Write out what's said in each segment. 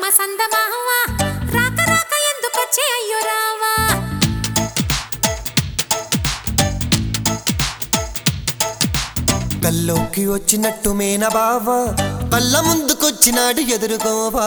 సందమావా రాక రాక ఎందుకొచ్చే అయ్యో రావా కల్లోకి వచ్చినట్టు మేన బావా కళ్ళ ముందుకొచ్చినాడు ఎదురుకోవా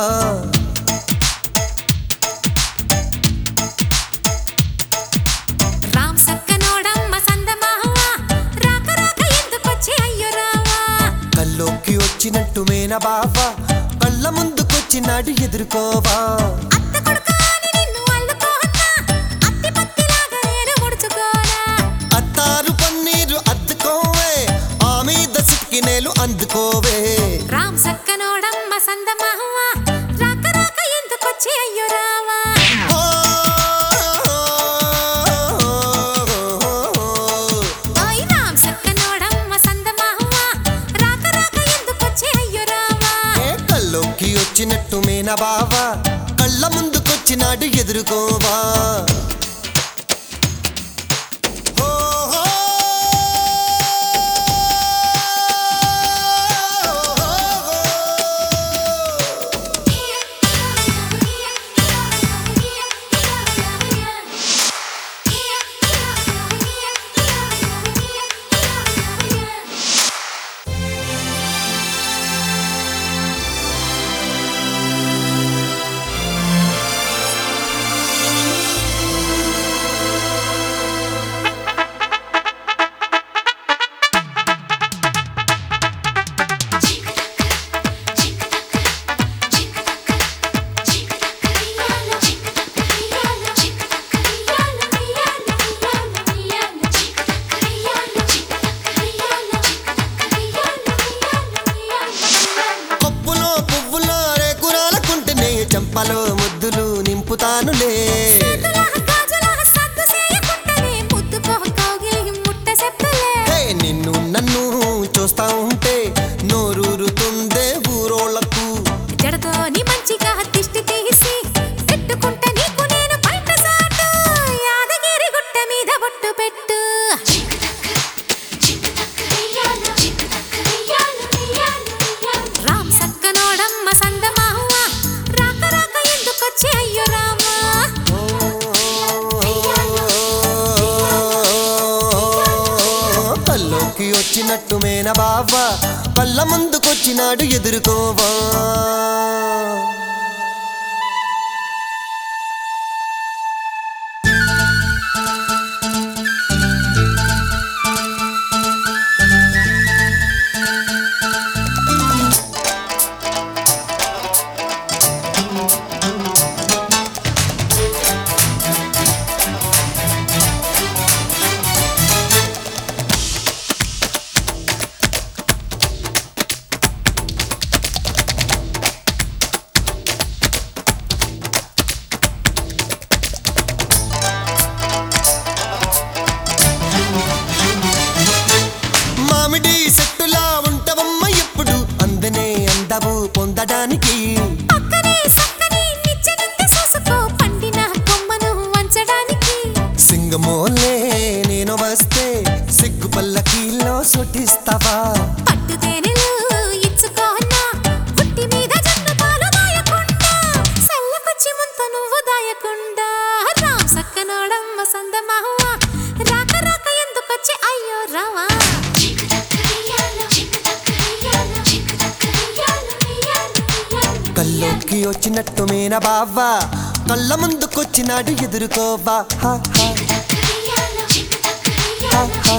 రామ్ సక్కనోడమ్మ సందమావా రాక రాక ఎందుకొచ్చే అయ్యో రావా కల్లోకి వచ్చినట్టు మేన బావా కళ్ళ ముందుకొచ్చినాడు ఎదురుకోవా అత్త కొడుకా అని నిన్ను అల్లుకోనా అత్తి పత్తిలాగా నేను ముడుచుకోనా అత్తారు పన్నీరు అద్దుకోవే ఆ మీద సిక్కినేలు అందుకోవే రామ్ సక్కనోడమ్మ సందమావా రాక రాక ఎందుకొచ్చే అయ్యో రావా ఓ, ఓయ్ రామ్ సక్కనోడమ్మ సందమావా రాక రాక ఎందుకొచ్చే అయ్యో రావా ఏ కల్లోకి వచ్చినట్టు మేన బావా కళ్ళ ముందుకొచ్చినాడు ఎదురుకోవా ఓ, ఓ, పప్పులో పువ్వులో రేకురాలకుంటేనే చెంపలో ముద్దులు నింపుతానులే హే నిన్ను నన్ను చూస్తా ఉంటే నోరూరుతుందే ఊరోళ్ళకు పెట్టు రామ్ సక్కనోడమ్మ సందమావ రాక రాక ఎందుకొచ్చే అయ్యో రామా కల్లోకి వచ్చినట్టు మేన బావా కళ్ళ ముందుకొచ్చినాడు ఎదురుకోవా మామిడి చెట్టులా ఉంటవమ్మ ఎప్పుడు అందనే అందవు పొందడానికి పక్కనే సక్కనే నిచ్చెనంత చూసుకో పండిన కొమ్మను వంచడానికి సింగమోలే నేను వస్తే సిగ్గు పల్లకీలో సుటిస్తావా పట్టు తేనెలు ఇచ్చుకోనా పుట్టి మీద జన్ను పాలు దాయకుండా సల్లకొచ్చి ముంత నువ్వు దాయకుండా రామ్ సక్కనోడమ్మ సందమావ రాక రాక ఎందుకొచ్చి అయ్యో రావా కల్లోకి వచ్చినట్టు మేన బావా కళ్ళ ముందుకొచ్చినాడు ఎదురుకోవా హా, హా, హా, హా.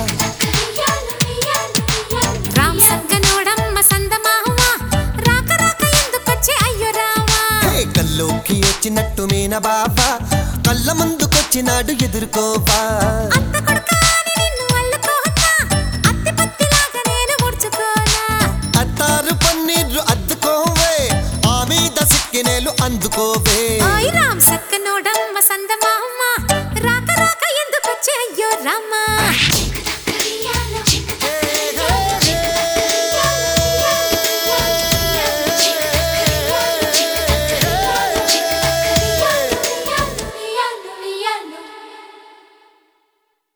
రామ్ సక్కనోడమ్మ సందమావ రాక రాక ఎందుకొచ్చి అయ్యో రావా హే, కల్లోకి వచ్చినట్టు మేన బావా కళ్ళ ముందుకొచ్చినాడు ఎదురుకోవా అత్త కొడుకా అని నిన్ను అల్లుకోనా అత్తి పత్తిలాగా నేను ముడుచుకోనా అత్తారు పన్నీరు అద్దుకోవే ఆ మీద సిక్కినేలు అందుకోవే ఓయ్ రామ్ సక్కనోడమ్మ సందమామ రాక రాక ఎందుకొచ్చే అయ్యో రామా